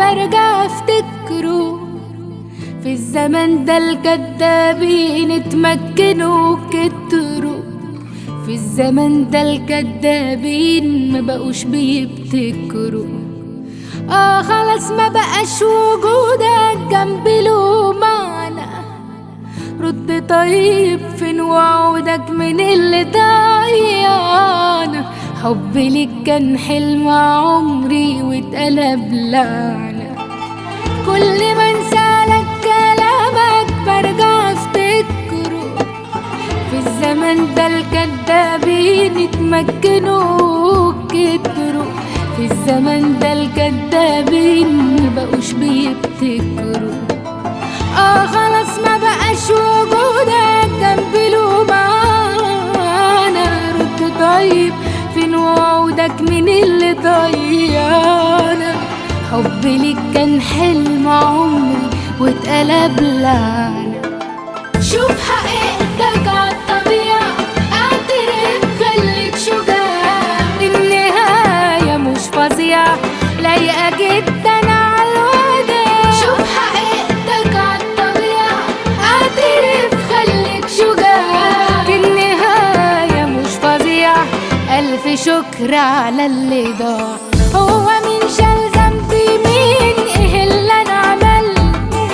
برجع افتكره في الزمن ده الكدابين اتمكنوا كتروا في الزمن ده الكدابين ما بقوش بيبتكروا اه خلاص ما بقاش وجودك جنبي له معنى رد طيب فين وعودك من اللي ضيعنا حبي ليك كان حلم عمري واتقلب لعنة كل ما انسالك كلامك برجع افتكره في الزمن ده الكدابين اتمكنوا كتروا في الزمن ده الكدابين مبقوش بيبتكروا اه خلاص ما بقاش وجودك جنبي له معانا رد طيب فين وعودك من اللي ضيعنا حبي ليك كان حلم عمري واتقلب لعنة شوف حقيقتك عالطبيعة اعترف خليك شجاع النهاية مش فظيعة لايقة جدا عالوداع شوف حقيقتك عالطبيعة اعترف خليك شجاع النهاية مش فظيعة ألف شكر على اللي ضاع هو مين شال ذنبي مين ايه اللي انا عملته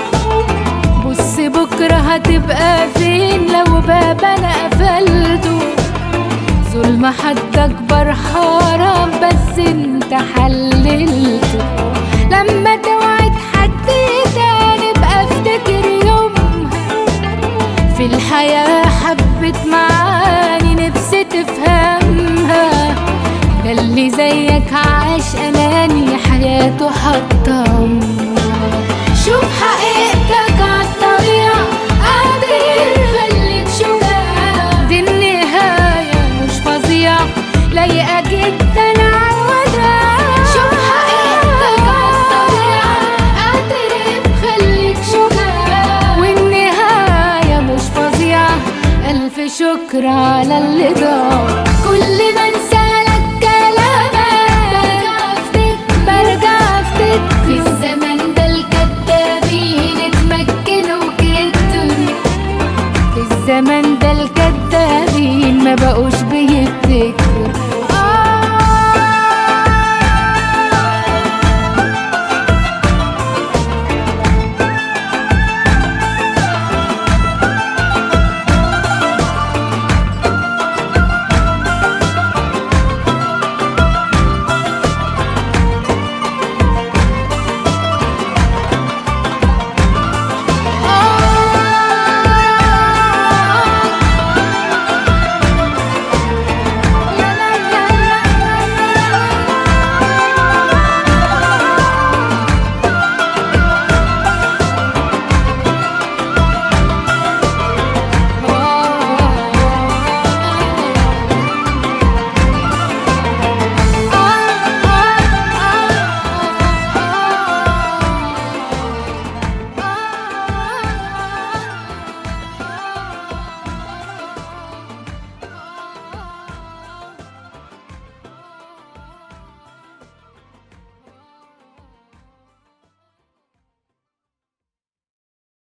بص بكرة هتبقى فين لو باب انا قفلته ظلم حد اكبر حرام بس انت حللته لما توعد حد تاني بقى افتكر يومها في الحياة حبت معاني نفسي تفهمها ده اللي زيك عاش أناني حياته حطم شوف حقيقتك عالطبيعة قادر خليك شجاع دي النهاية مش فظيعة لايقة جدا عالوداع شوف حقيقتك عالطبيعة اعترف خليك شجاع والنهاية مش فظيعة ألف شكر على اللي ضاع